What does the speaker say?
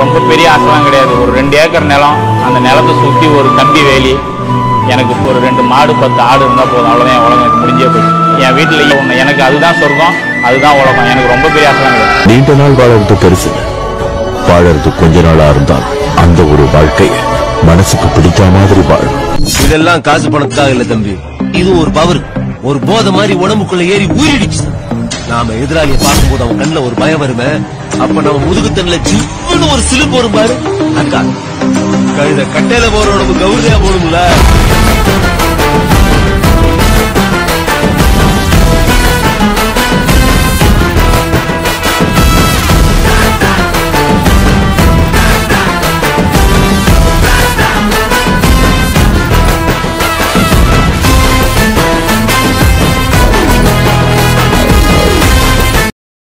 ரொம்ப பெரிய ஆசைலாம் கிடையாது ஒரு ரெண்டு ஏக்கர் நிலம் அந்த நிலத்தை சுற்றி ஒரு கம்பி வேலி எனக்கு ஒரு ரெண்டு மாடு பத்து ஆடு இருந்தால் போதும் அவ்வளோதான் என் உலகம் எனக்கு முடிஞ்சே போச்சு என் வீட்டில் ஒன்று எனக்கு அதுதான் சொர்க்கம் அதுதான் உலகம் எனக்கு ரொம்ப பெரிய ஆசைலாம் கிடையாது நீண்ட நாள் வாழறது பெருசு இல்ல. வாழறது கொஞ்ச நாளா இருந்தால் அந்த ஒரு வாழ்க்கைய மனசுக்கு பிடித்த மாதிரி வாழும் இதெல்லாம் காசு பணத்துக்காக இல்ல தம்பி இது ஒரு பவர் ஒரு போதை மாதிரி உடம்புக்குள்ள ஏறி ஊறிடுச்சு நாம எதிராளிய பார்க்கும்போது அவன் கண்ணுல ஒரு பயம் வருமே அப்ப நம்ம முதுகு தண்ணில ஜிவ்வுன்னு ஒரு சிலிப்பு வரும் பாரு அக்கா கழுத கட்டையில போற உடம்பு கௌரியா போடும்ல